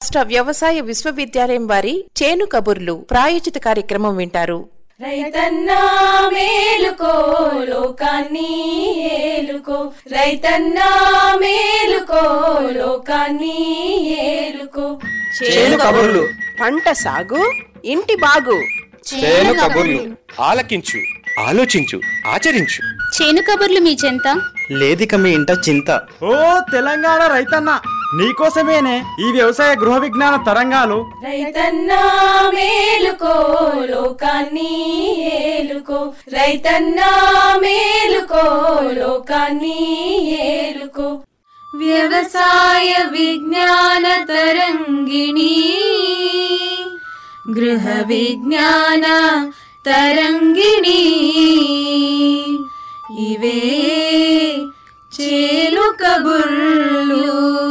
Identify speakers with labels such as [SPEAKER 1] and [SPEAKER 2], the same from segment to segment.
[SPEAKER 1] రాష్ట్ర వ్యవసాయ విశ్వవిద్యాలయం వారి చేను కబుర్లు ప్రాయోజిత కార్యక్రమం వింటారు
[SPEAKER 2] రైతన్నా మేలుకో లోకాన్ని ఏలుకో రైతన్నా మేలుకో లోకాన్ని ఏలుకో
[SPEAKER 3] చేను కబుర్లు
[SPEAKER 4] పంట సాగు ఇంటి బాగు
[SPEAKER 3] చేను కబుర్లు ఆలకించు ఆలోచించు ఆచరించు
[SPEAKER 5] చేను కబుర్లు మీ చెంత
[SPEAKER 3] లేదిక మీ ఇంట చింత
[SPEAKER 6] ఓ తెలంగాణ రైతన్న నీకోసమేనే ఈ వ్యవసాయ గృహ విజ్ఞాన తరంగాలు
[SPEAKER 2] రైతన్నా మేలుకో లోకాన్ని ఏలుకో రైతన్నా మేలుకో లోకాన్ని ఏలుకో వ్యవసాయ విజ్ఞాన తరంగిణి గృహ విజ్ఞాన తరంగిణి ఇవే చేలు కబుర్లు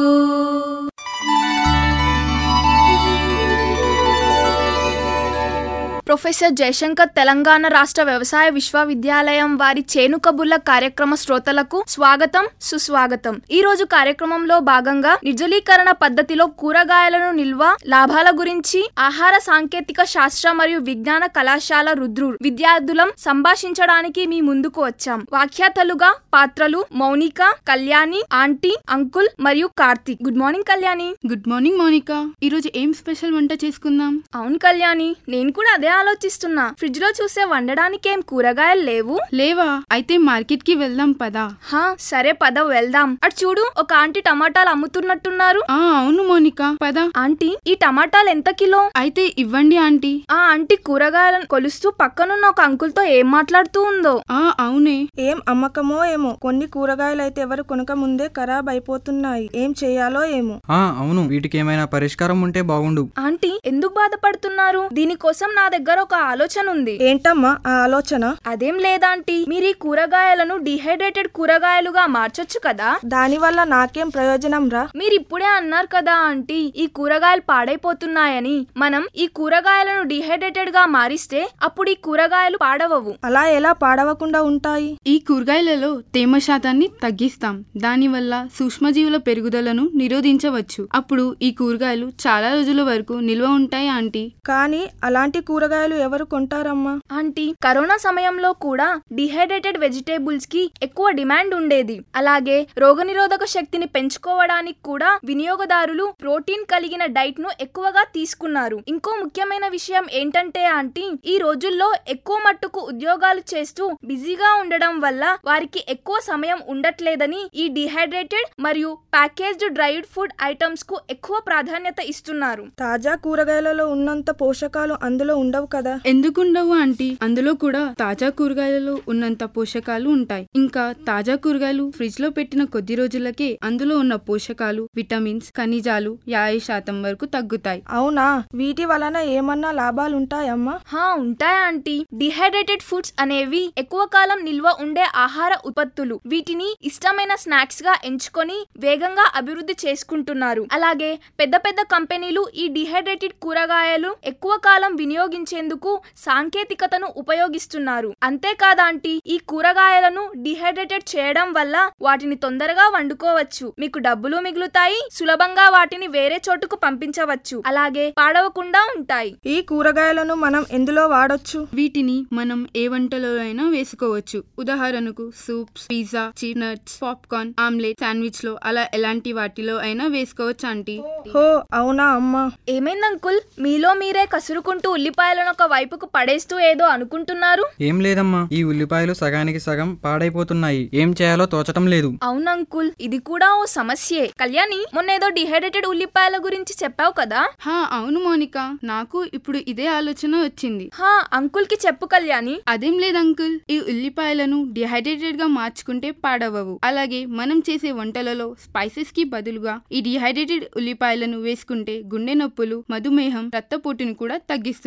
[SPEAKER 7] ప్రొఫెసర్ జయశంకర్ తెలంగాణ రాష్ట్ర వ్యవసాయ విశ్వవిద్యాలయం వారి చేను కబుర్ల కార్యక్రమ శ్రోతలకు స్వాగతం సుస్వాగతం ఈ రోజు కార్యక్రమంలో భాగంగా నిర్జలీకరణ పద్ధతిలో కూరగాయలను నిల్వ లాభాల గురించి ఆహార సాంకేతిక శాస్త్ర మరియు విజ్ఞాన కళాశాల రుద్రు విద్యార్థులం సంభాషించడానికి మీ ముందుకు వచ్చాం వ్యాఖ్యాతలుగా పాత్రలు మౌనిక కళ్యాణి ఆంటీ అంకుల్ మరియు Karthik good morning Kalyani
[SPEAKER 8] good morning Monica ఈరోజు ఏం స్పెషల్ వంట చేసుకుందాం
[SPEAKER 7] అవును కళ్యాణి నేను కూడా అదే ఆలోచిస్తున్నా ఫ్రిడ్జ్ లో చూసే వండడానికి ఏం కూరగాయలు లేవు
[SPEAKER 8] లేవా అయితే మార్కెట్ కి వెళ్దాం పదా
[SPEAKER 7] హా సరే పద వెళ్దాం అటు చూడు ఒక ఆంటీ టమాటాలు అమ్ముతున్నట్టున్నారు
[SPEAKER 8] ఆ అవును మోనికా పద
[SPEAKER 7] ఆంటీ ఈ టమాటాలు ఎంత కిలో
[SPEAKER 8] అయితే ఇవ్వండి ఆంటీ
[SPEAKER 7] ఆ ఆంటీ కూరగాయలను కొలుస్తూ పక్కనున్న ఒక అంకుల్ తో ఏం మాట్లాడుతూ ఉందో
[SPEAKER 8] ఆ అవునే
[SPEAKER 9] ఏం అమ్మకమో ఏమో కొన్ని కూరగాయలైతే ఎవరు కొనక ముందే ఖరాబ్ అయిపోతున్నాయి ఏం చేయాలో ఏమో
[SPEAKER 10] ఆ అవును వీటికి ఏమైనా పరిష్కారం ఉంటే బాగుండు
[SPEAKER 7] ఆంటీ ఎందుకు బాధపడుతున్నారు దీనికోసం నా దగ్గర ఒక ఆలోచన ఉంది
[SPEAKER 9] ఏంటమ్మా ఆ ఆలోచన
[SPEAKER 7] అదేం లేదాంటీ మీరు ఈ కూరగాయలను డిహైడ్రేటెడ్ కూరగాయలుగా మార్చొచ్చు కదా
[SPEAKER 9] దానివల్ల నాకేం ప్రయోజనం రా
[SPEAKER 7] మీరు ఇప్పుడే అన్నారు కదా ఆంటీ ఈ కూరగాయలు పాడైపోతున్నాయని మనం ఈ కూరగాయలను డిహైడ్రేటెడ్ గా మారిస్తే అప్పుడు ఈ కూరగాయలు పాడవవు
[SPEAKER 9] అలా ఎలా పాడవకుండా ఉంటాయి
[SPEAKER 8] ఈ కూరగాయలలో తేమ శాతాన్ని తగ్గిస్తాం దానివల్ల సూక్ష్మజీవుల పెరుగుదలను నిరోధించవచ్చు అప్పుడు ఈ కూరగాయలు చాలా రోజుల వరకు నిల్వ ఉంటాయి ఆంటీ
[SPEAKER 9] కానీ అలాంటి కూరగాయలు ఎవరు కొంటారమ్మా
[SPEAKER 7] ఆంటీ కరోనా సమయంలో కూడా డిహైడ్రేటెడ్ వెజిటేబుల్స్ కి ఎక్కువ డిమాండ్ ఉండేది అలాగే రోగనిరోధక శక్తిని పెంచుకోవడానికి కూడా వినియోగదారులు ప్రోటీన్ కలిగిన డైట్ ను ఎక్కువగా తీసుకున్నారు ఇంకో ముఖ్యమైన విషయం ఏంటంటే ఆంటీ ఈ రోజుల్లో ఎక్కువ మట్టుకు ఉద్యోగాలు చేస్తూ బిజీగా ఉండడం వల్ల వారికి ఎక్కువ సమయం ఉండట్లేదని ఈ డిహైడ్రేటెడ్ మరియు ప్యాకేజ్డ్ డ్రైడ్ ఫుడ్ ఐటమ్స్ కు ఎక్కువ ప్రాధాన్యత ఇస్తున్నారు
[SPEAKER 9] తాజా కూరగాయలలో ఉన్నంత పోషకాలు అందులో ఉండవు కదా
[SPEAKER 8] ఎందుకుండవు ఆంటీ అందులో కూడా తాజా కూరగాయలలో ఉన్నంత పోషకాలు ఉంటాయి ఇంకా తాజా కూరగాయలు ఫ్రిడ్జ్ లో పెట్టిన కొద్ది రోజులకే అందులో ఉన్న పోషకాలు విటమిన్స్ ఖనిజాలు యాభై శాతం వరకు తగ్గుతాయి
[SPEAKER 9] అవునా వీటి వలన ఏమన్నా లాభాలుంటాయమ్మా
[SPEAKER 7] హా ఉంటాయి ఆంటీ డిహైడ్రేటెడ్ ఫుడ్స్ అనేవి ఎక్కువ కాలం నిల్వ ఉండే ఆహార ఉత్పత్తులు వీటిని ఇష్టమైన స్నాక్స్ గా ఎంచుకొని వేగంగా అభివృద్ధి చేసుకుంటున్నారు అలాగే పెద్ద పెద్ద కంపెనీలు ఈ డిహైడ్రేటెడ్ కూరగాయలు ఎక్కువ కాలం వినియోగించేందుకు సాంకేతికతను ఉపయోగిస్తున్నారు అంతేకాదు ఆంటీ ఈ కూరగాయలను డిహైడ్రేటెడ్ చేయడం వల్ల వాటిని తొందరగా వండుకోవచ్చు మీకు డబ్బులు మిగులుతాయి సులభంగా వాటిని వేరే చోటుకు పంపించవచ్చు అలాగే పాడవకుండా ఉంటాయి
[SPEAKER 9] ఈ కూరగాయలను మనం ఎందులో వాడొచ్చు
[SPEAKER 8] వీటిని మనం ఏ వంటలో అయినా వేసుకోవచ్చు ఉదాహరణకు సూప్స్ పిజ్జా చినట్స్ పాప్కార్న్ ఆమ్లెట్ శాండ్విచ్ లో అలా ఎలాంటి వాటిలో అయినా వేసుకోవచ్చు ఆంటీ
[SPEAKER 9] హో అవునా అమ్మా
[SPEAKER 7] ఏమైంది అంకుల్ మీలో మీరే కసురుకుంటూ ఉల్లిపాయలను ఒక వైపుకు పడేస్తూ ఏదో అనుకుంటున్నారు
[SPEAKER 10] ఏం లేదమ్మా ఈ ఉల్లిపాయలు సగానికి సగం పాడైపోతున్నాయి ఏం చేయాలో తోచటం లేదు
[SPEAKER 7] అవును అంకుల్ ఇది కూడా ఓ సమస్యే కళ్యాణి మొన్న ఏదో డిహైడ్రేటెడ్ ఉల్లిపాయల గురించి చెప్పావు కదా
[SPEAKER 8] హా అవును మోనిక నాకు ఇప్పుడు ఇదే ఆలోచన వచ్చింది
[SPEAKER 7] హా అంకుల్ కి చెప్పు కళ్యాణి
[SPEAKER 8] అదేం లేదు అంకుల్ ఈ ఉల్లిపాయలను డిహైడ్రేటెడ్ గా మార్చుకుంటే పాడవవు అలాగే మనం చేసే వంటలలో స్పైసెస్ కి బదులుగా ఈ డిహైడ్రేటెడ్ ఉల్లిపాయలను వేసుకుంటే గుండె నొప్పులు మధుమేహం రక్తపోటుని కూడా తగ్గిస్తుంది అలాగే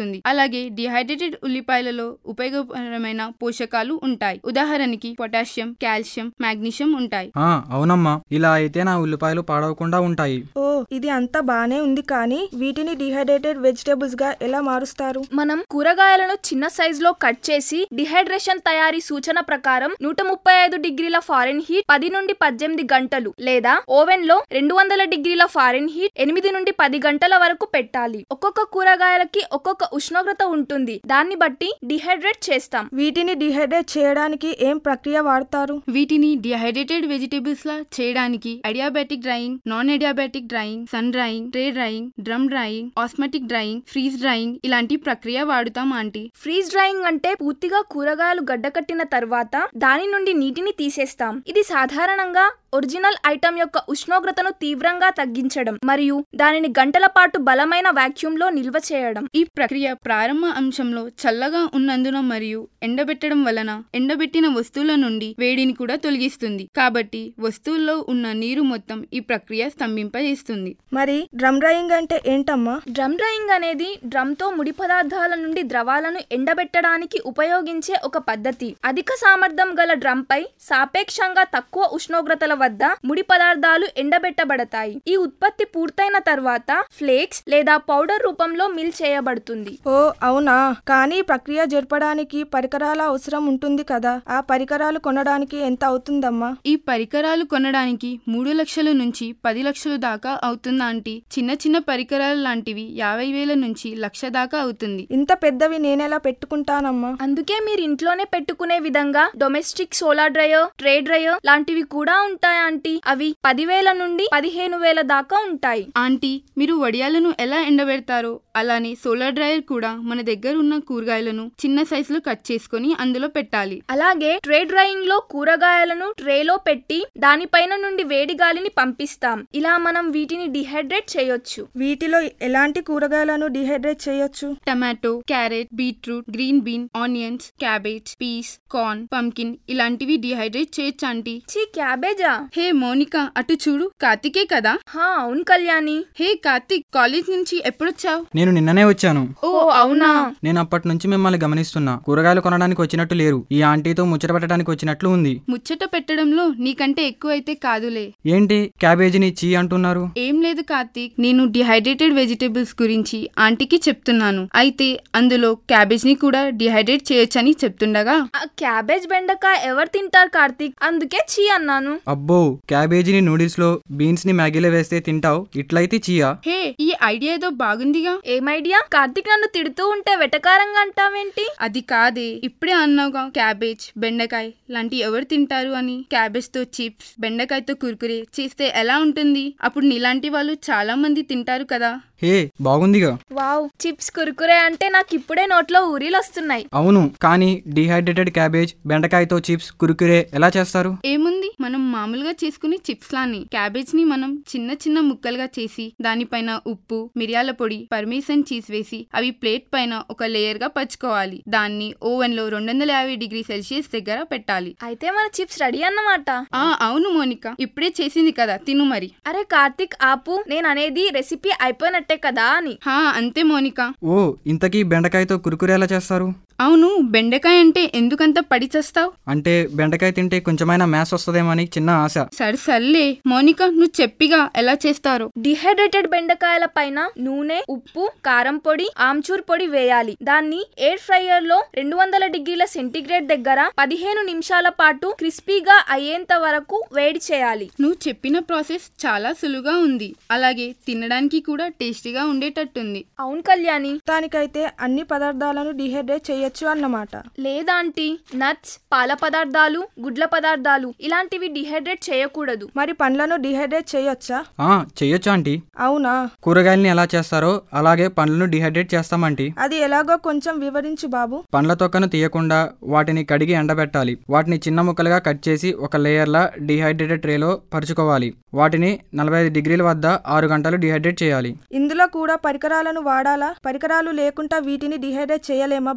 [SPEAKER 8] అలాగే డిహైడ్రేటెడ్ ఉల్లిపాయలలో ఉపయోగకరమైన పోషకాలు ఉంటాయి ఉదాహరణకి పొటాషియం కాల్షియం మాగ్నీషియం ఉంటాయి
[SPEAKER 10] ఆ అవునమ్మా ఇలా అయితే నా ఉల్లిపాయలు పాడవకుండా ఉంటాయి
[SPEAKER 9] ఓ ఇది అంతా బానే ఉంది కానీ వీటిని డిహైడ్రేటెడ్ వెజిటేబుల్స్ గా ఎలా మారుస్తారు
[SPEAKER 7] మనం కూరగాయలను చిన్న సైజులో కట్ చేసి డిహైడ్రేషన్ తయారీ సూచన ప్రకారం నూట ముప్పై ఐదు డిగ్రీల ఫారెన్ హీట్ పది నుండి పద్దెనిమిది గంటలు లేదా ఓవెన్ లో రెండు వందల డిగ్రీల ఫారెన్ హీట్ ఎనిమిది నుండి పది గంటల వరకు పెట్టాలి ఒక్కొక్క కూరగాయలకి ఒక్కొక్క ఉష్ణోగ్రత ఉంటుంది దాన్ని బట్టి డిహైడ్రేట్ చేస్తాం
[SPEAKER 9] వీటిని డిహైడ్రేట్ చేయడానికి ఏం ప్రక్రియ వాడతారు
[SPEAKER 8] వీటిని డిహైడ్రేటెడ్ వెజిటేబుల్స్ లా చేయడానికి adiabatic drying non adiabatic drying sun drying tray drying drum drying osmotic drying freeze drying ఇలాంటి ప్రక్రియ వాడుతాం ఆంటీ
[SPEAKER 7] ఫ్రీజ్ డ్రైయింగ్ అంటే పూర్తిగా కూరగాయలు గడ్డకట్టిన తర్వాత దాని నుండి నీటిని తీసేస్తాం ఇది సాధారణంగా ఒరిజినల్ ఐటమ్ యొక్క ఉష్ణోగ్రతను తీవ్రంగా తగ్గించడం మరియు దానిని గంటల పాటు బలమైన వాక్యూమ్ లో నిల్వ చేయడం
[SPEAKER 8] ఈ ప్రక్రియ ప్రారంభ అంశంలో చల్లగా ఉన్నందున మరియు ఎండబెట్టడం వలన ఎండబెట్టిన వస్తువుల నుండి వేడిని కూడా తొలగిస్తుంది కాబట్టి వస్తువుల్లో ఉన్న నీరు మొత్తం ఈ ప్రక్రియ స్తంభింపజేస్తుంది
[SPEAKER 9] మరి డ్రమ్ డ్రైయింగ్ అంటే ఏంటమ్మా
[SPEAKER 7] డ్రమ్ డ్రైయింగ్ అనేది డ్రమ్ తో ముడి పదార్థాల నుండి ద్రవాలను ఎండబెట్టడానికి ఉపయోగించే ఒక పద్ధతి అధిక సామర్థ్యం గల డ్రమ్ పై సాపేక్షంగా తక్కువ ఉష్ణోగ్రతల వద్ద ముడి పదార్థాలు ఎండబెట్టబడతాయి ఈ ఉత్పత్తి పూర్తయిన తర్వాత ఫ్లేక్స్ లేదా పౌడర్ రూపంలో మిల్ చేయబడుతుంది
[SPEAKER 9] ఓ అవునా కానీ ఈ ప్రక్రియ జరపడానికి పరికరాల అవసరం ఉంటుంది కదా ఆ పరికరాలు కొనడానికి ఎంత అవుతుందమ్మా
[SPEAKER 8] ఈ పరికరాలు కొనడానికి మూడు లక్షల నుంచి పది లక్షలు దాకా అవుతుందా ఆంటీ చిన్న చిన్న పరికరాలు లాంటివి యాభై వేల నుంచి లక్ష దాకా అవుతుంది
[SPEAKER 9] ఇంత పెద్దవి నేనెలా పెట్టుకుంటానమ్మా
[SPEAKER 7] అందుకే మీరు ఇంట్లోనే పెట్టుకునే విధంగా domestic solar dryer tray dryer లాంటివి కూడా ఉంటాయి ఆంటీ అవి పదివేల నుండి పదిహేను వేల దాకా ఉంటాయి
[SPEAKER 8] ఆంటీ మీరు వడియాలను ఎలా ఎండబెడతారో అలానే సోలార్ డ్రైయర్ కూడా మన దగ్గర ఉన్న కూరగాయలను చిన్న సైజులో కట్ చేసుకొని అందులో పెట్టాలి
[SPEAKER 7] అలాగే ట్రే డ్రైయింగ్ లో కూరగాయలను ట్రేలో పెట్టి దానిపైన నుండి వేడి గాలిని పంపిస్తాం ఇలా మనం వీటిని డిహైడ్రేట్ చేయొచ్చు
[SPEAKER 9] వీటిలో ఎలాంటి కూరగాయలను డిహైడ్రేట్ చేయొచ్చు
[SPEAKER 8] tomato carrot beetroot green bean onions cabbage peas corn pumpkin ఇలాంటివి డిహైడ్రేట్ చేయొచ్చు ఆంటీ
[SPEAKER 7] చీ క్యాబేజా
[SPEAKER 8] హే మోనిక అటు చూడు కార్తికే కదా
[SPEAKER 7] హా అవును కళ్యాణి
[SPEAKER 8] హే కార్తిక్ కాలేజ్ నుంచి ఎప్పుడొచ్చావు
[SPEAKER 10] నేను నిన్ననే వచ్చాను
[SPEAKER 7] ఓ అవునా
[SPEAKER 10] నేను అప్పటి నుంచి మిమ్మల్ని గమనిస్తున్నా కూరగాయలు కొనడానికి వచ్చినట్టు లేరు ఈ ఆంటీతో ముచ్చట పెట్టడానికి వచ్చినట్లు ఉంది
[SPEAKER 8] ముచ్చట పెట్టడంలో నీకంటే ఎక్కువైతే కాదులే
[SPEAKER 10] ఏంటి క్యాబేజీని చీ అంటున్నారు
[SPEAKER 8] ఏం లేదు కార్తీక్ నేను డిహైడ్రేటెడ్ వెజిటేబుల్స్ గురించి ఆంటీకి చెప్తున్నాను అయితే అందులో క్యాబేజ్ ని కూడా డిహైడ్రేట్ చేయొచ్చని చెప్తుండగా
[SPEAKER 7] ఆ క్యాబేజ్ బెండకాయ ఎవరు తింటారు కార్తీక్ అందుకే చీ అన్నాను
[SPEAKER 10] అబ్బో క్యాబేజీని నూడిల్స్ లో బీన్స్ ని మ్యాగీలో వేస్తే తింటావు ఇట్లయితే చీయా
[SPEAKER 8] హే ఈ ఐడియా ఏదో బాగుందిగా
[SPEAKER 7] ఏం ఐడియా కార్తీక్ నన్ను తిడుతూ ఉంటే వెటకారంగా అంటావేంటి
[SPEAKER 8] అది కాదే ఇప్పుడే అన్నావుగా క్యాబేజ్ బెండకాయ లాంటి ఎవరు తింటారు అని క్యాబేజ్ తో చిప్స్ బెండకాయతో కురుకురే చేస్తే ఎలా ఉంటుంది అప్పుడు నీలాంటి వాళ్ళు చాలా మంది తింటారు కదా
[SPEAKER 10] హే బాగుందిగా
[SPEAKER 7] వావ్ చిప్స్ కురుకురే అంటే నాకు ఇప్పుడే నోట్లో ఊరిలు వస్తున్నాయి
[SPEAKER 10] అవును కానీ డిహైడ్రేటెడ్ క్యాబేజ్ బెండకాయతో చిప్స్ కురుకురే ఎలా చేస్తారు
[SPEAKER 8] ఏముంది మనం మామూలుగా చేసుకునే చిప్స్ లాని క్యాబేజ్ ని మనం చిన్న చిన్న ముక్కలుగా చేసి దానిపైన ఉప్పు మిరియాల పొడి పర్మేసన్ చీజ్ వేసి అవి ప్లేట్ పైన ఒక లేయర్ గా పరుచుకోవాలి దాన్ని ఓవెన్ లో రెండు వందల యాభై డిగ్రీ సెల్సియస్ దగ్గర పెట్టాలి
[SPEAKER 7] అయితే మన చిప్స్ రెడీ అన్నమాట
[SPEAKER 8] ఆ అవును మోనిక ఇప్పుడే చేసింది కదా తిను మరి
[SPEAKER 7] అరే కార్తీక్ ఆపు నేను అనేది రెసిపీ అయిపోయినట్టే కదా అని
[SPEAKER 8] హా అంతే మోనిక
[SPEAKER 10] ఓ ఇంతకీ బెండకాయతో కురుకురే ఎలా చేస్తారు
[SPEAKER 8] అవును బెండకాయ అంటే ఎందుకంత పడి చస్తావు
[SPEAKER 10] అంటే బెండకాయ తింటే కొంచెమైనా మ్యాథ్స్ వస్తుందేమని చిన్న ఆశ
[SPEAKER 8] సరే సర్లే మోనిక నువ్వు చెప్పిగా ఎలా చేస్తారో
[SPEAKER 7] డిహైడ్రేటెడ్ బెండకాయల పైన నూనె ఉప్పు కారం పొడి ఆమ్చూర్ పొడి వేయాలి దాన్ని ఎయిర్ ఫ్రైయర్ లో రెండు వందల డిగ్రీల సెంటీగ్రేడ్ దగ్గర పదిహేను నిమిషాల పాటు క్రిస్పీగా అయ్యేంత వరకు వేడి చేయాలి
[SPEAKER 8] నువ్వు చెప్పిన ప్రాసెస్ చాలా సులువుగా ఉంది అలాగే తినడానికి కూడా టేస్టీగా ఉండేటట్టుంది
[SPEAKER 7] అవును కళ్యాణి
[SPEAKER 9] దానికైతే అన్ని పదార్థాలను డిహైడ్రేట్ చేయొచ్చు అన్నమాట
[SPEAKER 7] లేదాంటీ నట్స్ పాల పదార్థాలు గుడ్ల పదార్థాలు ఇలాంటివి డిహైడ్రేట్ చేయకూడదు
[SPEAKER 9] మరి పండ్లను డిహైడ్రేట్ చేయొచ్చా
[SPEAKER 10] ఆ చెయ్యొచ్చు ఆంటీ
[SPEAKER 9] అవునా
[SPEAKER 10] కూరగాయల్ని ఎలా చేస్తారో అలాగే పండ్లను డిహైడ్రేట్ చేస్తామంటీ
[SPEAKER 9] అది ఎలాగో కొంచెం వివరించు బాబు
[SPEAKER 10] పండ్ల తొక్కను తీయకుండా వాటిని కడిగి ఎండబెట్టాలి వాటిని చిన్న ముక్కలుగా కట్ చేసి ఒక లేయర్లా డిహైడ్రేటెడ్ ట్రేలో పరుచుకోవాలి వాటిని నలభై ఐదు డిగ్రీల వద్ద ఆరు గంటలు డిహైడ్రేట్ చేయాలి
[SPEAKER 9] ఇందులో కూడా పరికరాలను వాడాలా పరికరాలు లేకుండా వీటిని డిహైడ్రేట్ చేయలేమా బాబు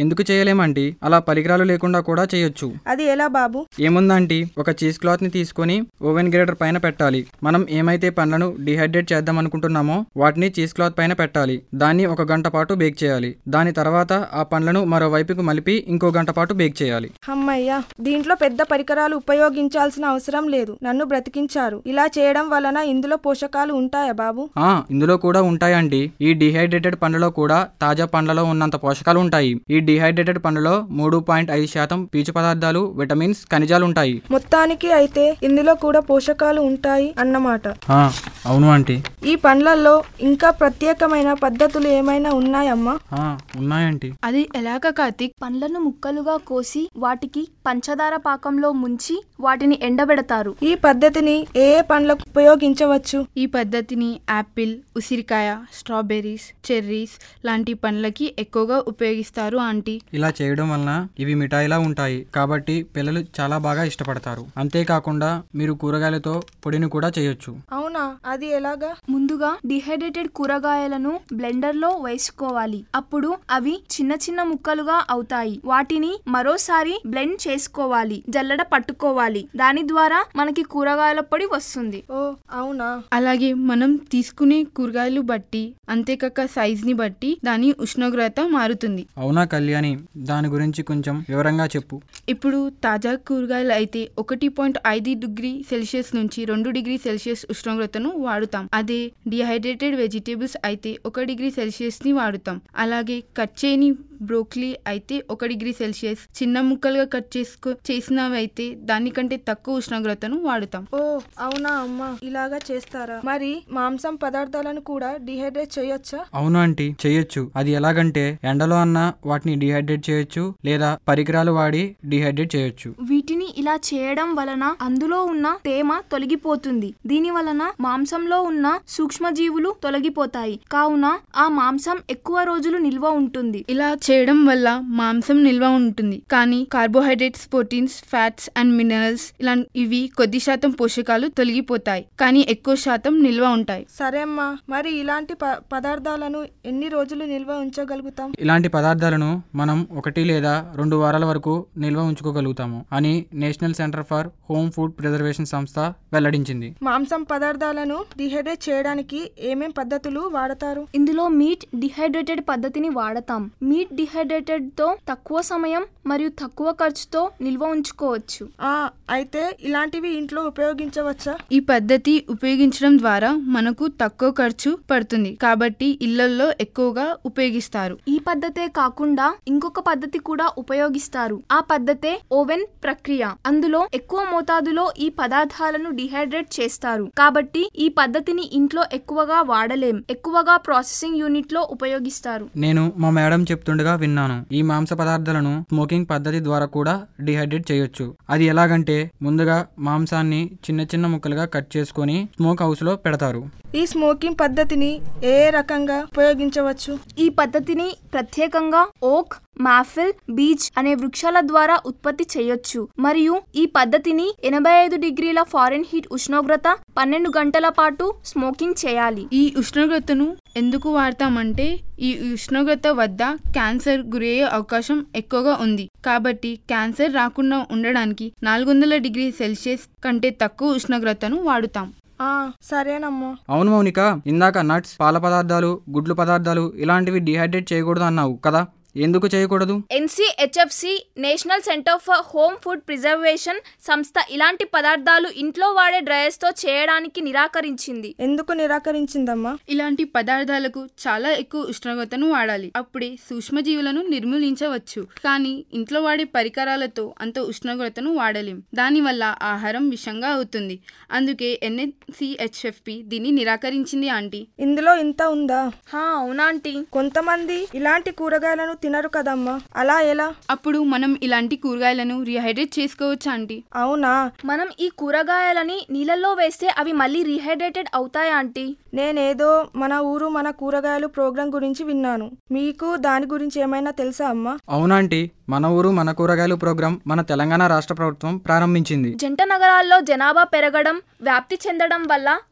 [SPEAKER 10] ఎందుకు చేయలేమంటీ అలా పరికరాలు లేకుండా కూడా చేయొచ్చు
[SPEAKER 9] అది ఎలా బాబు
[SPEAKER 10] ఏముందంటీ ఒక చీజ్ క్లాత్ ని తీసుకొని ఓవెన్ గ్రేటర్ పైన పెట్టాలి మనం ఏమైతే పండ్లను డిహైడ్రేట్ చేద్దాం అనుకుంటున్నామో వాటిని చీజ్ క్లాత్ పైన పెట్టాలి దాన్ని ఒక గంట పాటు బేక్ చేయాలి దాని తర్వాత ఆ పండ్లను మరో వైపుకు మలిపి ఇంకో గంట పాటు బేక్ చేయాలి
[SPEAKER 9] అమ్మయ్యా దీంట్లో పెద్ద పరికరాలు ఉపయోగించాల్సిన అవసరం లేదు నన్ను బ్రతికించారు ఇలా చేయడం వలన ఇందులో పోషకాలు ఉంటాయా బాబు
[SPEAKER 10] ఆ ఇందులో కూడా ఉంటాయండి ఈ డిహైడ్రేటెడ్ పండ్లలో కూడా తాజా పండ్లలో ఉన్నంత పోషకాలు ఉంటాయి ఈ డిహైడ్రేటెడ్ పండ్లలో మూడు పాయింట్ ఐదు శాతం పీచు పదార్థాలు విటమిన్స్ ఖనిజాలు ఉంటాయి
[SPEAKER 9] మొత్తానికి అయితే ఇందులో కూడా పోషకాలు ఉంటాయి అన్నమాట
[SPEAKER 10] ఆ, అవును ఆంటీ
[SPEAKER 9] ఈ పండ్లల్లో ఇంకా ప్రత్యేకమైన పద్ధతులు ఏమైనా ఉన్నాయమ్మా
[SPEAKER 10] ఆ, ఉన్నాయంటీ
[SPEAKER 8] అది ఎలాగ కార్తీక్
[SPEAKER 7] పండ్లను ముక్కలుగా కోసి వాటికి పంచదార పాకంలో ముంచి వాటిని ఎండబెడతారు
[SPEAKER 9] ఈ పద్ధతిని ఏ ఏ పండ్లకు ఉపయోగించవచ్చు
[SPEAKER 8] ఈ పద్ధతిని యాపిల్ ఉసిరికాయ స్ట్రాబెర్రీస్ చెర్రీస్ లాంటి పండ్లకి ఎక్కువగా ఉపయోగిస్తారు ఆంటీ
[SPEAKER 10] ఇలా చేయడం వలన ఇవి మిఠాయిలా ఉంటాయి కాబట్టి పిల్లలు చాలా బాగా ఇష్టపడతారు అంతేకాకుండా మీరు కూరగాయలతో పొడిని కూడా చేయొచ్చు
[SPEAKER 9] అవునా అది ఎలాగా
[SPEAKER 7] ముందుగా డిహైడ్రేటెడ్ కూరగాయలను బ్లెండర్ లో వేసుకోవాలి అప్పుడు అవి చిన్న చిన్న ముక్కలుగా అవుతాయి వాటిని మరోసారి బ్లెండ్ చేసుకోవాలి జల్లడ పట్టుకోవాలి దాని ద్వారా మనకి కూరగాయల పొడి వస్తుంది
[SPEAKER 9] ఓ అవునా
[SPEAKER 8] అలాగే మనం తీసుకునే కూరగాయలు బట్టి అంతేకాక సైజ్ ని బట్టి దాని ఉష్ణోగ్రత మారుతుంది
[SPEAKER 10] అవునా కళ్యాణి దాని గురించి కొంచెం వివరంగా చెప్పు
[SPEAKER 8] ఇప్పుడు తాజా కూరగాయలు అయితే ఒకటి పాయింట్ ఐదు డిగ్రీ సెల్సియస్ నుంచి రెండు డిగ్రీ సెల్సియస్ ఉష్ణోగ్రతను వాడుతాం అదే డిహైడ్రేటెడ్ వెజిటేబుల్స్ అయితే ఒక డిగ్రీ సెల్సియస్ ని వాడుతాం అలాగే కట్ చేయని బ్రోక్లీ అయితే ఒక డిగ్రీ సెల్సియస్ చిన్న ముక్కలుగా కట్ చేసుకో చేసినవి అయితే దానికంటే తక్కువ ఉష్ణోగ్రతను వాడుతాం
[SPEAKER 9] ఓ అవునా అమ్మా ఇలాగా చేస్తారా మరి మాంసం పదార్థాలను కూడా డిహైడ్రేట్ చేయొచ్చా
[SPEAKER 10] అవును ఆంటీ చేయొచ్చు అది ఎలాగంటే ఎండలో అన్న వాటిని డిహైడ్రేట్ చేయొచ్చు లేదా పరికరాలు వాడి డిహైడ్రేట్ చేయొచ్చు
[SPEAKER 7] వీటిని ఇలా చేయడం వలన అందులో ఉన్న తేమ తొలగిపోతుంది దీని వలన మాంసంలో ఉన్న సూక్ష్మజీవులు తొలగిపోతాయి కావున ఆ మాంసం ఎక్కువ రోజులు నిల్వ ఉంటుంది
[SPEAKER 8] ఇలా చేయడం వల్ల మాంసం నిల్వ ఉంటుంది కానీ carbohydrates proteins fats and minerals ఇలా ఇవి కొద్ది శాతం పోషకాలు తొలగిపోతాయి కానీ ఎక్కువ శాతం నిల్వ ఉంటాయి
[SPEAKER 9] సరే అమ్మా మరి ఇలాంటి ప- పదార్థాలను ఎన్ని రోజులు నిల్వ ఉంచగలుగుతాం
[SPEAKER 10] ఇలాంటి పదార్థాలను మనం ఒకటి లేదా రెండు వారాల వరకు నిల్వ ఉంచుకోగలుగుతాము అని national centre for home food preservation సంస్థ వెల్లడించింది
[SPEAKER 9] మాంసం పదార్థాలను డిహైడ్రేట్ చేయడానికి ఏమేం పద్ధతులు వాడతారు
[SPEAKER 7] ఇందులో మీట్ డిహైడ్రేటెడ్ పద్ధతిని వాడతాం మీట్ డిహైడ్రేటెడ్ తో తక్కువ సమయం మరియు తక్కువ ఖర్చుతో నిల్వ ఉంచుకోవచ్చు
[SPEAKER 9] ఆ అయితే ఇలాంటివి ఇంట్లో ఉపయోగించవచ్చా
[SPEAKER 8] ఈ పద్ధతి ఉపయోగించడం ద్వారా మనకు తక్కువ ఖర్చు పడుతుంది కాబట్టి ఇళ్లలో ఎక్కువగా ఉపయోగిస్తారు
[SPEAKER 7] ఈ పద్ధతే కాకుండా ఇంకొక పద్ధతి కూడా ఉపయోగిస్తారు ఆ పద్ధతే ఓవెన్ ప్రక్రియ అందులో ఎక్కువ మోతాదులో ఈ పదార్థాలను డిహైడ్రేట్ చేస్తారు కాబట్టి ఈ పద్ధతిని ఇంట్లో ఎక్కువగా వాడలేం ఎక్కువగా ప్రాసెసింగ్ యూనిట్ లో ఉపయోగిస్తారు
[SPEAKER 10] నేను మా మేడం చెప్తుండగా విన్నాను ఈ మాంస పదార్థాలను స్మోకింగ్ పద్ధతి ద్వారా కూడా డిహైడ్రేట్ చేయొచ్చు అది ఎలాగంటే ముందుగా మాంసాన్ని చిన్న చిన్న ముక్కలుగా కట్ చేసుకొని స్మోక్ హౌస్ లో పెడతారు
[SPEAKER 9] ఈ స్మోకింగ్ పద్ధతిని ఏ ఏ రకంగా ఉపయోగించవచ్చు
[SPEAKER 7] ఈ పద్ధతిని ప్రత్యేకంగా ఓక్ మాఫిల్ బీచ్ అనే వృక్షాల ద్వారా ఉత్పత్తి చేయొచ్చు మరియు ఈ పద్ధతిని ఎనభై ఐదు డిగ్రీల ఫారెన్ హీట్ ఉష్ణోగ్రత పన్నెండు గంటల పాటు స్మోకింగ్ చేయాలి
[SPEAKER 8] ఈ ఉష్ణోగ్రతను ఎందుకు వాడతామంటే ఈ ఉష్ణోగ్రత వద్ద క్యాన్సర్ గురయ్యే అవకాశం ఎక్కువగా ఉంది కాబట్టి క్యాన్సర్ రాకుండా ఉండడానికి నాలుగు వందల డిగ్రీ సెల్సియస్ కంటే తక్కువ ఉష్ణోగ్రతను వాడుతాం
[SPEAKER 9] ఆ సరేనమ్మా
[SPEAKER 10] అవును మౌనిక ఇందాక నట్స్ పాల పదార్థాలు గుడ్లు పదార్థాలు ఇలాంటివి డిహైడ్రేట్ చేయకూడదు అన్నావు కదా ఎందుకు చేయకూడదు
[SPEAKER 7] NCHFC national centre for home food preservation సంస్థ ఇలాంటి పదార్థాలు ఇంట్లో వాడే డ్రయర్స్ తో చేయడానికి నిరాకరించింది
[SPEAKER 9] ఎందుకు నిరాకరించిందమ్మా
[SPEAKER 8] ఇలాంటి పదార్థాలకు చాలా ఎక్కువ ఉష్ణోగ్రతను వాడాలి అప్పుడే సూక్ష్మజీవులను నిర్మూలించవచ్చు కానీ ఇంట్లో వాడే పరికరాలతో అంత ఉష్ణోగ్రతను వాడలేం దానివల్ల ఆహారం విషంగా అవుతుంది అందుకే ఎన్ఎన్సిహెచ్ఎఫ్పి దీన్ని నిరాకరించింది ఆంటీ
[SPEAKER 9] ఇందులో ఇంత ఉందా
[SPEAKER 7] హా అవునాంటీ
[SPEAKER 9] కొంతమంది ఇలాంటి కూరగాయలను తినరు కదమ్మా అలా ఎలా
[SPEAKER 8] అప్పుడు మనం ఇలాంటి కూరగాయలను రీహైడ్రేట్ చేసుకోవచ్చు ఆంటీ
[SPEAKER 9] అవునా
[SPEAKER 7] మనం ఈ కూరగాయలని నీళ్ళల్లో వేస్తే అవి మళ్ళీ రీహైడ్రేటెడ్ అవుతాయా ఆంటీ
[SPEAKER 9] నేనేదో మన ఊరు మన కూరగాయలు ప్రోగ్రాం గురించి విన్నాను మీకు దాని గురించి ఏమైనా తెలుసా అమ్మా
[SPEAKER 10] అవునాంటీ మన ఊరు మన కూరగాయలు ప్రోగ్రాం మన తెలంగాణ రాష్ట్ర ప్రభుత్వం ప్రారంభించింది
[SPEAKER 7] జంట నగరాల్లో జనాభా పెరగడం వ్యాప్తి చెందడం వల్ల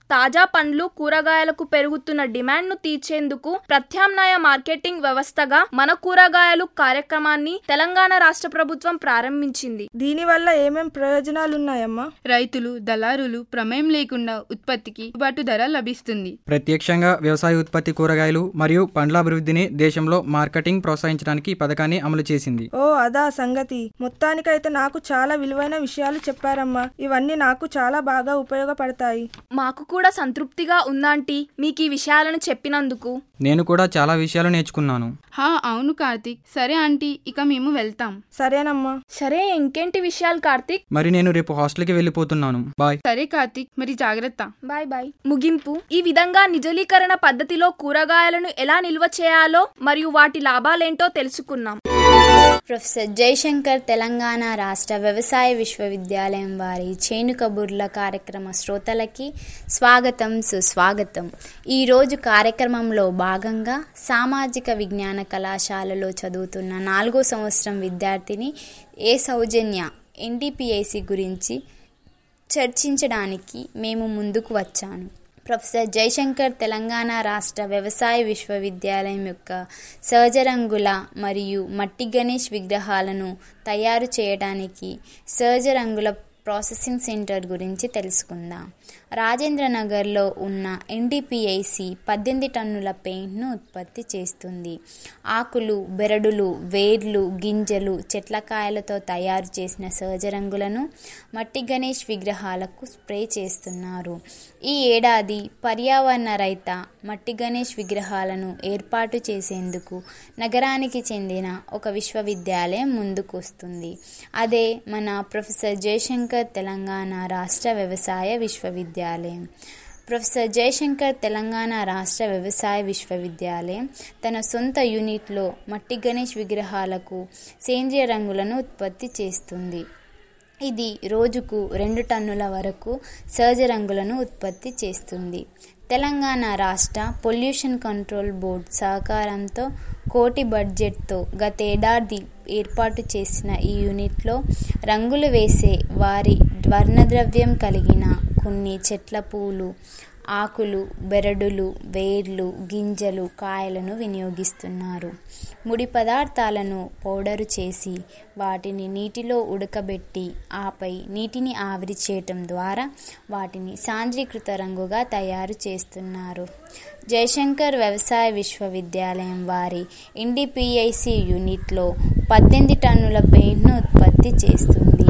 [SPEAKER 7] తాజా పండ్లు కూరగాయలకు పెరుగుతున్న డిమాండ్ను తీర్చేందుకు ప్రత్యామ్నాయ మార్కెటింగ్ వ్యవస్థగా మన కూరగాయలు కార్యక్రమాన్ని తెలంగాణ రాష్ట్ర ప్రభుత్వం ప్రారంభించింది
[SPEAKER 9] దీనివల్ల ఏమేం ప్రయోజనాలున్నాయమ్మా
[SPEAKER 8] రైతులు దళారులు ప్రమేయం లేకుండా ఉత్పత్తికి గిట్టుబాటు ధర లభిస్తుంది
[SPEAKER 10] ప్రత్యక్షంగా వ్యవసాయ ఉత్పత్తి కూరగాయలు మరియు పండ్ల అభివృద్ధిని దేశంలో మార్కెటింగ్ ప్రోత్సహించడానికి ఈ పథకాన్ని అమలు చేసింది
[SPEAKER 9] ఓ అదా సంగతి మొత్తానికైతే నాకు చాలా విలువైన విషయాలు చెప్పారమ్మా ఇవన్నీ నాకు చాలా బాగా ఉపయోగపడతాయి
[SPEAKER 7] మాకు కూడా సంతృప్తిగా ఉందాంటీ మీకు ఈ విషయాలను చెప్పినందుకు
[SPEAKER 10] నేను కూడా చాలా విషయాలు నేర్చుకున్నాను
[SPEAKER 8] హా అవును కార్తీక్ సరే ఆంటీ ఇక మేము వెళ్తాం
[SPEAKER 9] సరేనమ్మా
[SPEAKER 7] సరే ఇంకేంటి విషయాలు కార్తీక్
[SPEAKER 10] మరి నేను రేపు హాస్టల్కి వెళ్ళిపోతున్నాను బాయ్
[SPEAKER 8] సరే కార్తీక్ మరి జాగ్రత్త
[SPEAKER 7] బాయ్ బాయ్ ముగింపు ఈ విధంగా నిజలీకరణ పద్ధతిలో కూరగాయలను ఎలా నిల్వ చేయాలో మరియు వాటి లాభాలేంటో తెలుసుకున్నాం
[SPEAKER 2] ప్రొఫెసర్ జయశంకర్ తెలంగాణ రాష్ట్ర వ్యవసాయ విశ్వవిద్యాలయం వారి చేను కబుర్ల కార్యక్రమ శ్రోతలకి స్వాగతం సుస్వాగతం ఈరోజు కార్యక్రమంలో భాగంగా సామాజిక విజ్ఞాన కళాశాలలో చదువుతున్న నాలుగో సంవత్సరం విద్యార్థిని ఏ సౌజన్య ఎన్టీపీఐసి గురించి చర్చించడానికి మేము ముందుకు వచ్చాను ప్రొఫెసర్ జయశంకర్ తెలంగాణ రాష్ట్ర వ్యవసాయ విశ్వవిద్యాలయం యొక్క సహజరంగుల మరియు మట్టి గణేష్ విగ్రహాలను తయారు చేయడానికి సహజరంగుల ప్రాసెసింగ్ సెంటర్ గురించి తెలుసుకుందాం రాజేంద్ర నగర్లో ఉన్న ఎన్డీపీఐసి పద్దెనిమిది టన్నుల పెయింట్ను ఉత్పత్తి చేస్తుంది ఆకులు బెరడులు వేర్లు గింజలు చెట్లకాయలతో తయారు చేసిన సహజరంగులను మట్టి గణేష్ విగ్రహాలకు స్ప్రే చేస్తున్నారు ఈ ఏడాది పర్యావరణ రహిత మట్టి గణేష్ విగ్రహాలను ఏర్పాటు చేసేందుకు నగరానికి చెందిన ఒక విశ్వవిద్యాలయం ముందుకు వస్తుంది అదే మన ప్రొఫెసర్ జయశంకర్ తెలంగాణ రాష్ట్ర వ్యవసాయ విశ్వవిద్యాలయం ప్రొఫెసర్ జయశంకర్ తెలంగాణ రాష్ట్ర వ్యవసాయ విశ్వవిద్యాలయం తన సొంత యూనిట్లో మట్టి గణేష్ విగ్రహాలకు సేంద్రియ రంగులను ఉత్పత్తి చేస్తుంది ఇది రోజుకు రెండు టన్నుల వరకు సహజ రంగులను ఉత్పత్తి చేస్తుంది తెలంగాణ రాష్ట్ర పొల్యూషన్ కంట్రోల్ బోర్డ్ సహకారంతో కోటి బడ్జెట్తో గతేడాది ఏర్పాటు చేసిన ఈ యూనిట్లో రంగులు వేసే వారి వర్ణద్రవ్యం కలిగిన కొన్ని చెట్ల పూలు ఆకులు బెరడులు వేర్లు గింజలు కాయలను వినియోగిస్తున్నారు ముడి పదార్థాలను పౌడరు చేసి వాటిని నీటిలో ఉడకబెట్టి ఆపై నీటిని ఆవిరి చేయటం ద్వారా వాటిని సాంద్రీకృత రంగుగా తయారు చేస్తున్నారు జయశంకర్ వ్యవసాయ విశ్వవిద్యాలయం వారి ఎన్డీపీఐసి యూనిట్లో పద్దెనిమిది టన్నుల పెయింట్ను ఉత్పత్తి చేస్తుంది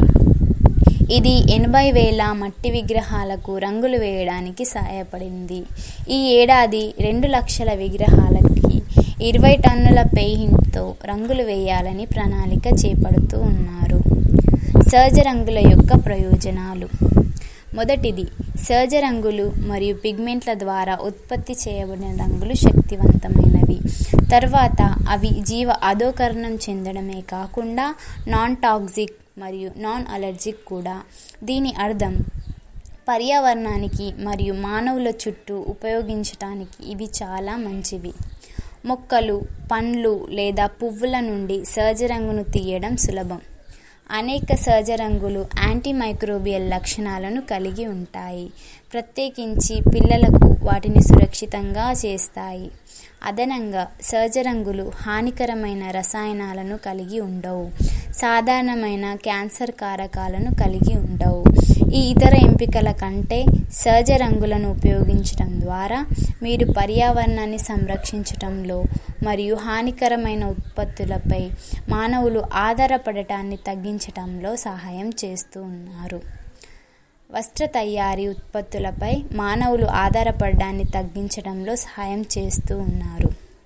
[SPEAKER 2] ఇది ఎనభై వేల మట్టి విగ్రహాలకు రంగులు వేయడానికి సహాయపడింది ఈ ఏడాది రెండు లక్షల విగ్రహాలకి ఇరవై టన్నుల పెయింట్తో రంగులు వేయాలని ప్రణాళిక చేపడుతూ ఉన్నారు సహజ రంగుల యొక్క ప్రయోజనాలు మొదటిది సహజ రంగులు మరియు పిగ్మెంట్ల ద్వారా ఉత్పత్తి చేయబడిన రంగులు శక్తివంతమైనవి తర్వాత అవి జీవ అధోకరణం చెందడమే కాకుండా నాన్ టాక్సిక్ మరియు నాన్ అలర్జిక్ కూడా దీని అర్థం పర్యావరణానికి మరియు మానవుల చుట్టూ ఉపయోగించటానికి ఇవి చాలా మంచివి మొక్కలు పండ్లు లేదా పువ్వుల నుండి సహజ రంగును తీయడం సులభం అనేక సహజ రంగులు యాంటీమైక్రోబియల్ లక్షణాలను కలిగి ఉంటాయి ప్రత్యేకించి పిల్లలకు వాటిని సురక్షితంగా చేస్తాయి అదనంగా సహజ రంగులు హానికరమైన రసాయనాలను కలిగి ఉండవు సాధారణమైన క్యాన్సర్ కారకాలను కలిగి ఉండవు ఈ ఇతర ఎంపికల కంటే సహజ రంగులను ఉపయోగించడం ద్వారా మీరు పర్యావరణాన్ని సంరక్షించటంలో మరియు హానికరమైన ఉత్పత్తులపై మానవులు ఆధారపడటాన్ని తగ్గించటంలో సహాయం చేస్తూ ఉన్నారు వస్త్ర తయారీ ఉత్పత్తులపై మానవులు ఆధారపడడాన్ని తగ్గించడంలో సహాయం చేస్తూ ఉన్నారు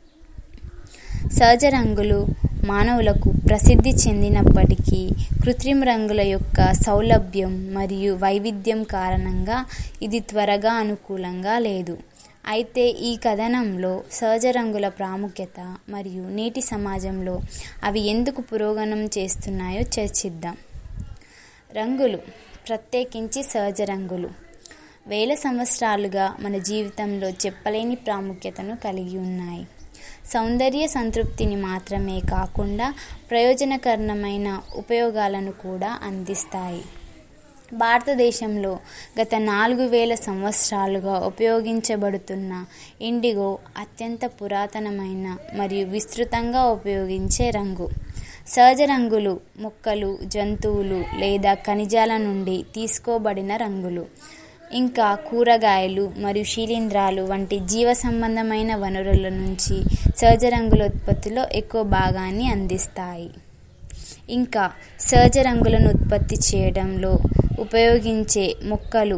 [SPEAKER 2] సహజ రంగులు మానవులకు ప్రసిద్ధి చెందినప్పటికీ కృత్రిమ రంగుల యొక్క సౌలభ్యం మరియు వైవిధ్యం కారణంగా ఇది త్వరగా అనుకూలంగా లేదు అయితే ఈ కథనంలో సహజ రంగుల ప్రాముఖ్యత మరియు నేటి సమాజంలో అవి ఎందుకు పురోగమనం చేస్తున్నాయో చర్చిద్దాం రంగులు ప్రత్యేకించి సహజ రంగులు వేల సంవత్సరాలుగా మన జీవితంలో చెప్పలేని ప్రాముఖ్యతను కలిగి ఉన్నాయి సౌందర్య సంతృప్తిని మాత్రమే కాకుండా ప్రయోజనకరమైన ఉపయోగాలను కూడా అందిస్తాయి భారతదేశంలో గత నాలుగు వేల సంవత్సరాలుగా ఉపయోగించబడుతున్న ఇండిగో అత్యంత పురాతనమైన మరియు విస్తృతంగా ఉపయోగించే రంగు సహజ రంగులు మొక్కలు జంతువులు లేదా ఖనిజాల నుండి తీసుకోబడిన రంగులు ఇంకా కూరగాయలు మరియు శిలీంధ్రాలు వంటి జీవ సంబంధమైన వనరుల నుంచి సహజ రంగుల ఉత్పత్తిలో ఎక్కువ భాగాన్ని అందిస్తాయి ఇంకా సహజ రంగులను ఉత్పత్తి చేయడంలో ఉపయోగించే మొక్కలు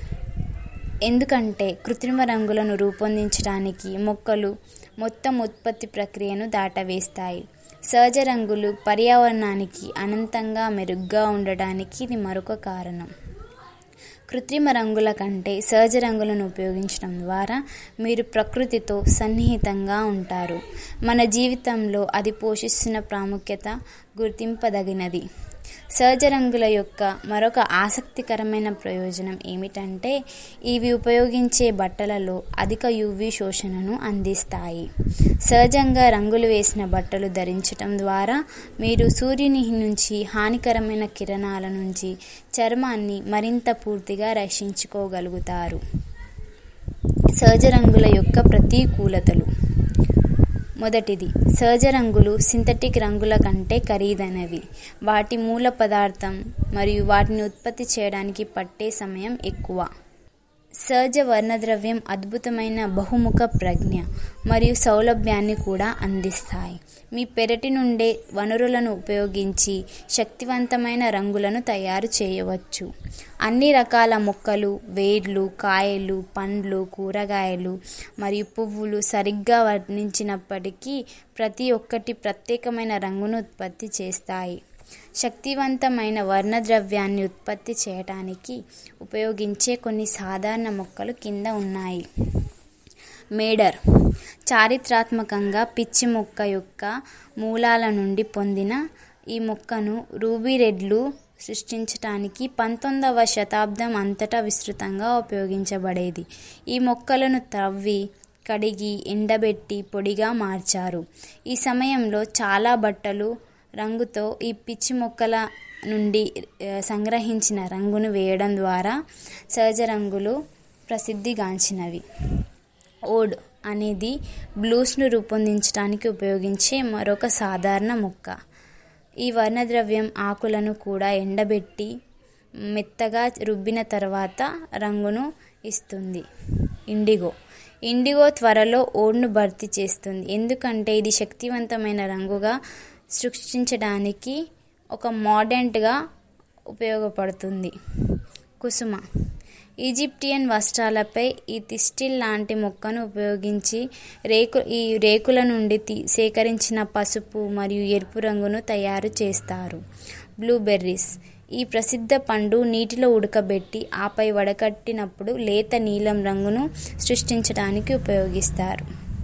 [SPEAKER 2] ఎందుకంటే కృత్రిమ రంగులను రూపొందించడానికి మొక్కలు మొత్తం ఉత్పత్తి ప్రక్రియను దాటవేస్తాయి సహజ రంగులు పర్యావరణానికి అనంతంగా మెరుగ్గా ఉండడానికి ఇది మరొక కారణం కృత్రిమ రంగుల కంటే సహజ రంగులను ఉపయోగించడం ద్వారా మీరు ప్రకృతితో సన్నిహితంగా ఉంటారు మన జీవితంలో అది పోషిస్తున్న ప్రాముఖ్యత గుర్తింపదగినది సహజ రంగుల యొక్క మరొక ఆసక్తికరమైన ప్రయోజనం ఏమిటంటే ఇవి ఉపయోగించే బట్టలలో అధిక యువి శోషణను అందిస్తాయి సహజంగా రంగులు వేసిన బట్టలు ధరించటం ద్వారా మీరు సూర్యుని నుంచి హానికరమైన కిరణాల నుంచి చర్మాన్ని మరింత పూర్తిగా రక్షించుకోగలుగుతారు సహజ రంగుల యొక్క ప్రతికూలతలు మొదటిది సహజ రంగులు సింథటిక్ రంగుల కంటే ఖరీదైనవి వాటి మూల పదార్థం మరియు వాటిని ఉత్పత్తి చేయడానికి పట్టే సమయం ఎక్కువ సహజ వర్ణద్రవ్యం అద్భుతమైన బహుముఖ ప్రజ్ఞ మరియు సౌలభ్యాన్ని కూడా అందిస్తాయి మీ పెరటి నుండే వనరులను ఉపయోగించి శక్తివంతమైన రంగులను తయారు చేయవచ్చు అన్ని రకాల మొక్కలు వేర్లు కాయలు పండ్లు కూరగాయలు మరియు పువ్వులు సరిగ్గా వర్ణించినప్పటికీ ప్రతి ఒక్కటి ప్రత్యేకమైన రంగును ఉత్పత్తి చేస్తాయి శక్తివంతమైన వర్ణద్రవ్యాన్ని ఉత్పత్తి చేయడానికి ఉపయోగించే కొన్ని సాధారణ మొక్కలు కింద ఉన్నాయి మేడర్ చారిత్రాత్మకంగా పిచ్చి మొక్క యొక్క మూలాల నుండి పొందిన ఈ మొక్కను రూబీ రెడ్లు సృష్టించడానికి పంతొమ్మిదవ శతాబ్దం అంతటా విస్తృతంగా ఉపయోగించబడేది ఈ మొక్కలను త్రవ్వి కడిగి ఎండబెట్టి పొడిగా మార్చారు ఈ సమయంలో చాలా బట్టలు రంగుతో ఈ పిచ్చి మొక్కల నుండి సంగ్రహించిన రంగును వేయడం ద్వారా సహజ రంగులు ప్రసిద్ధిగాంచినవి ఓడ్ అనేది బ్లూస్ను రూపొందించడానికి ఉపయోగించే మరొక సాధారణ మొక్క ఈ వర్ణద్రవ్యం ఆకులను కూడా ఎండబెట్టి మెత్తగా రుబ్బిన తర్వాత రంగును ఇస్తుంది ఇండిగో ఇండిగో త్వరలో ఓడ్ను భర్తీ చేస్తుంది ఎందుకంటే ఇది శక్తివంతమైన రంగుగా సృష్టించడానికి ఒక మోడెంట్గా ఉపయోగపడుతుంది కుసుమ ఈజిప్టియన్ వస్త్రాలపై ఈ తిస్టిల్ లాంటి మొక్కను ఉపయోగించి రేకు ఈ రేకుల నుండి సేకరించిన పసుపు మరియు ఎరుపు రంగును తయారు చేస్తారు బ్లూబెర్రీస్ ఈ ప్రసిద్ధ పండు నీటిలో ఉడకబెట్టి ఆపై వడకట్టినప్పుడు లేత నీలం రంగును సృష్టించడానికి ఉపయోగిస్తారు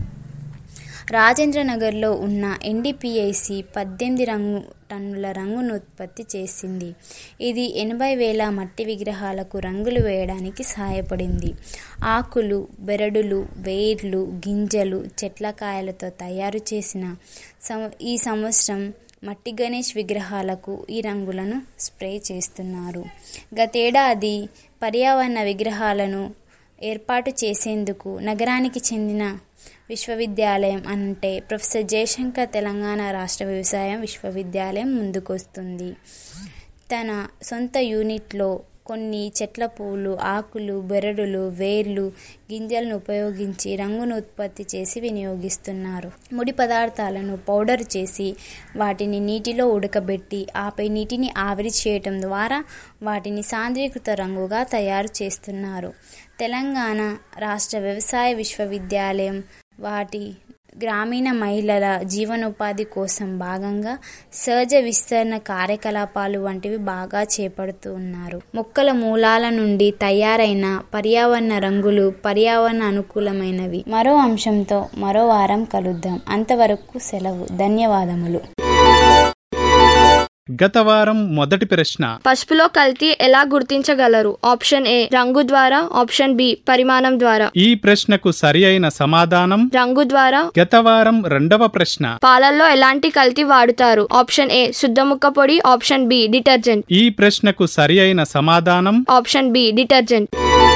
[SPEAKER 2] రాజేంద్రనగర్లో ఉన్న ఎన్డీపీఐసి పద్దెనిమిది రంగు టన్నుల రంగును ఉత్పత్తి చేసింది ఇది ఎనభై వేల మట్టి విగ్రహాలకు రంగులు వేయడానికి సహాయపడింది ఆకులు బెరడులు వేర్లు గింజలు చెట్లకాయలతో తయారు చేసిన ఈ సంవత్సరం మట్టి గణేష్ విగ్రహాలకు ఈ రంగులను స్ప్రే చేస్తున్నారు గతేడాది పర్యావరణ విగ్రహాలను ఏర్పాటు చేసేందుకు నగరానికి చెందిన విశ్వవిద్యాలయం అంటే ప్రొఫెసర్ జయశంకర్ తెలంగాణ రాష్ట్ర వ్యవసాయం విశ్వవిద్యాలయం ముందుకొస్తుంది తన సొంత యూనిట్లో కొన్ని చెట్ల పువ్వులు ఆకులు బెరడులు వేర్లు గింజలను ఉపయోగించి రంగును ఉత్పత్తి చేసి వినియోగిస్తున్నారు ముడి పదార్థాలను పౌడర్ చేసి వాటిని నీటిలో ఉడకబెట్టి ఆపై నీటిని ఆవిరి చేయటం ద్వారా వాటిని సాంద్రీకృత రంగుగా తయారు చేస్తున్నారు తెలంగాణ రాష్ట్ర వ్యవసాయ విశ్వవిద్యాలయం వాటి గ్రామీణ మహిళల జీవనోపాధి కోసం భాగంగా సహజ విస్తరణ కార్యకలాపాలు వంటివి బాగా చేపడుతూ ఉన్నారు మొక్కల మూలాల నుండి తయారైన పర్యావరణ రంగులు పర్యావరణ అనుకూలమైనవి మరో అంశంతో మరో వారం కలుద్దాం అంతవరకు సెలవు ధన్యవాదములు
[SPEAKER 5] గత వారం మొదటి ప్రశ్న
[SPEAKER 11] పసుపులో కల్తీ ఎలా గుర్తించగలరు ఆప్షన్ ఏ రంగు ద్వారా ఆప్షన్ బి పరిమాణం ద్వారా
[SPEAKER 5] ఈ ప్రశ్నకు సరి అయిన సమాధానం
[SPEAKER 11] రంగు ద్వారా
[SPEAKER 5] గత వారం రెండవ ప్రశ్న
[SPEAKER 11] పాలల్లో ఎలాంటి కల్తీ వాడుతారు ఆప్షన్ ఏ శుద్ధముక్క పొడి ఆప్షన్ బి డిటర్జెంట్
[SPEAKER 5] ఈ ప్రశ్నకు సరి అయిన సమాధానం
[SPEAKER 11] ఆప్షన్ బి డిటర్జెంట్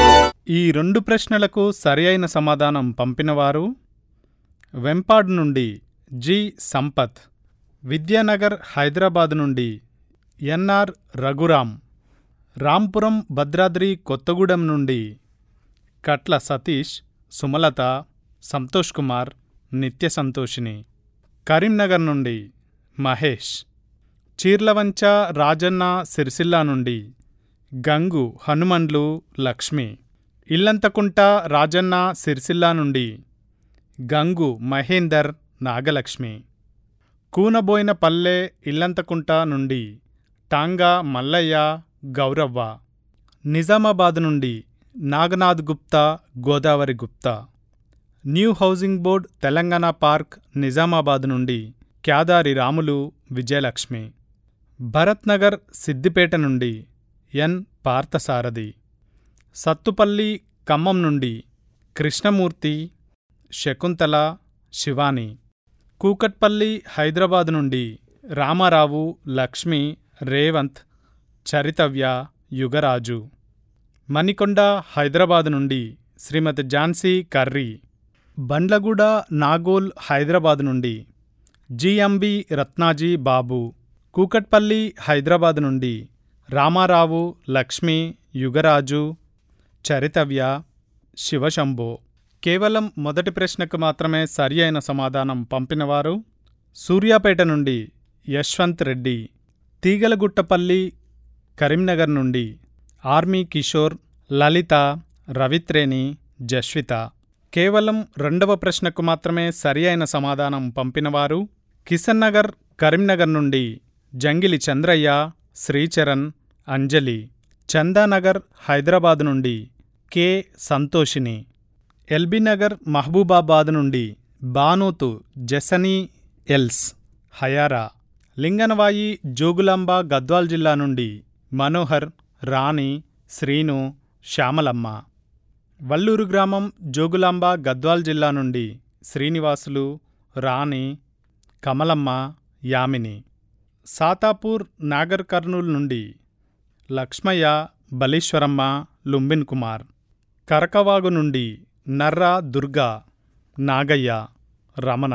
[SPEAKER 5] ఈ రెండు ప్రశ్నలకు సరి అయిన సమాధానం పంపినవారు వెంపాడ్ నుండి జి సంపత్ విద్యానగర్ హైదరాబాద్ నుండి ఎన్ఆర్ రఘురాం రాంపురం భద్రాద్రి కొత్తగూడెం నుండి కట్ల సతీష్ సుమలత సంతోష్ కుమార్ నిత్య సంతోషిని కరీంనగర్ నుండి మహేష్ చీర్లవంచ రాజన్న సిరిసిల్ల నుండి గంగు హనుమండ్లు లక్ష్మి ఇల్లంతకుంట రాజన్న సిరిసిల్ల నుండి గంగు మహేందర్ నాగలక్ష్మి కూనబోయిన పల్లె ఇల్లంతకుంట నుండి టాంగా మల్లయ్య గౌరవ్వ నిజామాబాద్ నుండి Naganath Gupta Godavari Gupta new housing board Telangana park Nizamabad నుండి క్యాదారి రాములు విజయలక్ష్మి భరత్ నగర్ సిద్దిపేట నుండి ఎన్ పార్థసారథి సత్తుపల్లి ఖమ్మం నుండి కృష్ణమూర్తి శకుంతల శివాని కూకట్పల్లి హైదరాబాద్ నుండి రామారావు లక్ష్మి రేవంత్ చరితవ్య యుగరాజు మణికొండ హైదరాబాద్ నుండి శ్రీమతి ఝాన్సీ కర్రీ బండ్లగూడ నాగోల్ హైదరాబాద్ నుండి జిఎంబి రత్నాజీ బాబు కూకట్పల్లి హైదరాబాద్ నుండి రామారావు లక్ష్మి యుగరాజు చరితవ్య శివశంభో కేవలం మొదటి ప్రశ్నకు మాత్రమే సరి అయిన సమాధానం పంపినవారు సూర్యాపేట నుండి యశ్వంత్ రెడ్డి తీగలగుట్టపల్లి కరీంనగర్ నుండి ఆర్మీ కిషోర్ లలిత రవిత్రేణి జస్విత కేవలం రెండవ ప్రశ్నకు మాత్రమే సరి అయిన సమాధానం పంపినవారు కిషన్ నగర్ కరీంనగర్ నుండి జంగిలి చంద్రయ్య శ్రీచరణ్ అంజలి చందానగర్ హైదరాబాద్ నుండి కె సంతోషిని ఎల్బీనగర్ మహబూబాబాద్ నుండి బానోతు జసనీ ఎల్స్ హయారా లింగనవాయి జోగులాంబ గద్వాల్ జిల్లా నుండి మనోహర్ రాణి శ్రీను శ్యామలమ్మ వల్లూరు గ్రామం జోగులాంబ గద్వాల్ జిల్లా నుండి శ్రీనివాసులు రాణి కమలమ్మ యామిని సాతాపూర్ నాగర్ కర్నూల్ నుండి లక్ష్మయ్య బలీశ్వరమ్మ లుంబిన్ కుమార్ కరకవాగు నుండి నర్రా దుర్గా నాగయ్య రమణ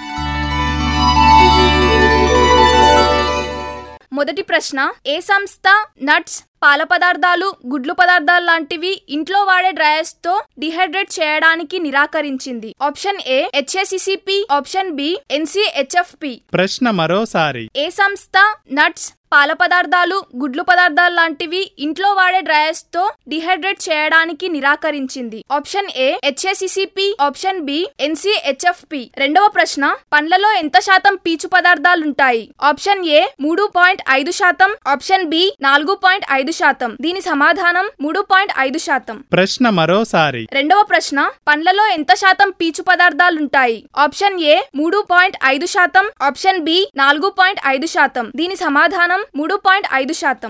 [SPEAKER 7] మొదటి ప్రశ్న ఏ సంస్థ నట్స్ పాల పదార్థాలు గుడ్లు పదార్థాలు లాంటివి ఇంట్లో వాడే డ్రయర్స్ తో డిహైడ్రేట్ చేయడానికి నిరాకరించింది option A HACCP option B NCHFP
[SPEAKER 5] ప్రశ్న మరోసారి
[SPEAKER 7] ఏ సంస్థ నట్స్ పాల పదార్థాలు గుడ్లు పదార్థాలు లాంటివి ఇంట్లో వాడే డ్రయర్స్ తో డిహైడ్రేట్ చేయడానికి నిరాకరించింది option A HACCP option B NCHFP రెండవ ప్రశ్న పండ్లలో ఎంత శాతం పీచు పదార్థాలుంటాయి ఆప్షన్ ఏ మూడు పాయింట్ ఐదు శాతం ఆప్షన్ బి నాలుగు పాయింట్ ఐదు శాతం దీని సమాధానం మూడు పాయింట్ ఐదు శాతం
[SPEAKER 5] ప్రశ్న మరోసారి
[SPEAKER 7] రెండవ ప్రశ్న పండ్లలో ఎంత శాతం పీచు పదార్థాలుంటాయి ఆప్షన్ ఏ మూడు పాయింట్ ఐదు శాతం ఆప్షన్ బి నాలుగు పాయింట్ ఐదు శాతం దీని సమాధానం మూడు పాయింట్ ఐదు శాతం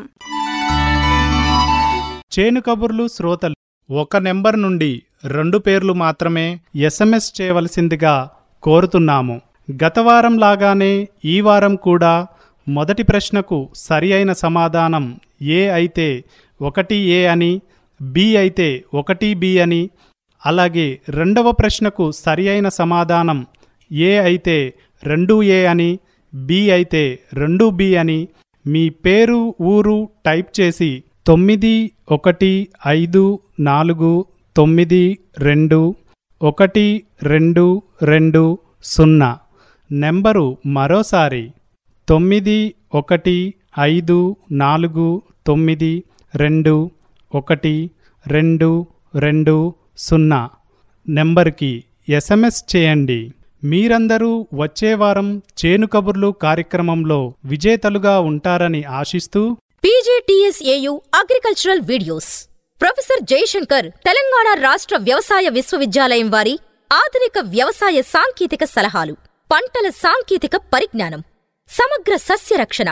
[SPEAKER 5] చేను కబుర్లు శ్రోతలు ఒక నెంబర్ నుండి రెండు పేర్లు మాత్రమే ఎస్ఎంఎస్ చేయవలసిందిగా కోరుతున్నాము గత వారం లాగానే ఈ వారం కూడా మొదటి ప్రశ్నకు సరి అయిన సమాధానం ఏ అయితే ఒకటి ఏ అని బి అయితే ఒకటి బి అని అలాగే రెండవ ప్రశ్నకు సరి అయిన సమాధానం ఏ అయితే రెండు ఏ అని బి అయితే రెండు బి అని మీ పేరు ఊరు టైప్ చేసి తొమ్మిది ఒకటి ఐదు నాలుగు తొమ్మిది రెండు ఒకటి రెండు రెండు సున్నా నెంబరు మరోసారి తొమ్మిది ఒకటి ఐదు నాలుగు తొమ్మిది రెండు ఒకటి రెండు రెండు సున్నా నెంబర్కి ఎస్ఎంఎస్ చేయండి మీరందరూ వచ్చే వారం చేను కబుర్లు కార్యక్రమంలో విజేతలుగా ఉంటారని ఆశిస్తూ
[SPEAKER 12] PGTSAU agricultural videos professor Jayashankar Telangana రాష్ట్ర వ్యవసాయ విశ్వవిద్యాలయం వారి ఆధునిక వ్యవసాయ సాంకేతిక సలహాలు పంటల సాంకేతిక పరిజ్ఞానం సమగ్ర సస్య రక్షణ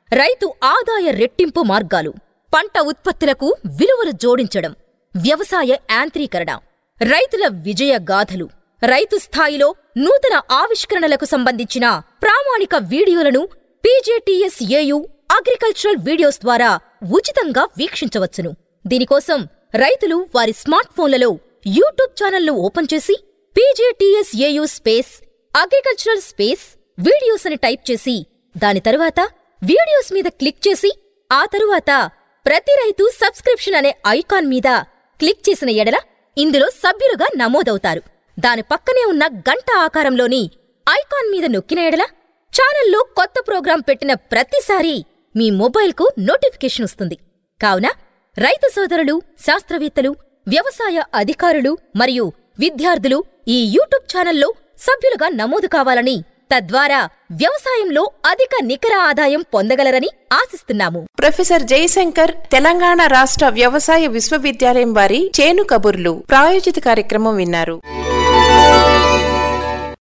[SPEAKER 12] రైతు ఆదాయ రెట్టింపు మార్గాలు పంట ఉత్పత్తులకు విలువలు జోడించడం వ్యవసాయ యాంత్రీకరణ రైతుల విజయ గాథలు రైతు స్థాయిలో నూతన ఆవిష్కరణలకు సంబంధించిన ప్రామాణిక వీడియోలను పీజేటీఎస్ఏయు అగ్రికల్చరల్ వీడియోస్ ద్వారా ఉచితంగా వీక్షించవచ్చును దీనికోసం రైతులు వారి స్మార్ట్ ఫోన్లలో యూట్యూబ్ ఛానల్ను ఓపెన్ చేసి PJTSAU space agricultural space videos అని టైప్ చేసి దాని తరువాత వీడియోస్ మీద క్లిక్ చేసి ఆ తరువాత ప్రతి రైతు సబ్స్క్రిప్షన్ అనే ఐకాన్ మీద క్లిక్ చేసిన ఎడల ఇందులో సభ్యులుగా నమోదవుతారు దాని పక్కనే ఉన్న గంట ఆకారంలోని ఐకాన్ మీద నొక్కిన ఎడల ఛానల్లో కొత్త ప్రోగ్రాం పెట్టిన ప్రతిసారి మీ మొబైల్కు నోటిఫికేషన్ వస్తుంది కావున రైతు సోదరులు శాస్త్రవేత్తలు వ్యవసాయ అధికారులు మరియు విద్యార్థులు ఈ యూట్యూబ్ ఛానల్లో సభ్యులుగా నమోదు కావాలని తద్వారా వ్యవసాయంలో అధిక నికర ఆదాయం పొందగలరని ఆశిస్తున్నాము
[SPEAKER 1] ప్రొఫెసర్ జయశంకర్ తెలంగాణ రాష్ట్ర వ్యవసాయ విశ్వవిద్యాలయం వారి చేను కబుర్లు ప్రాయోజిత కార్యక్రమం విన్నారు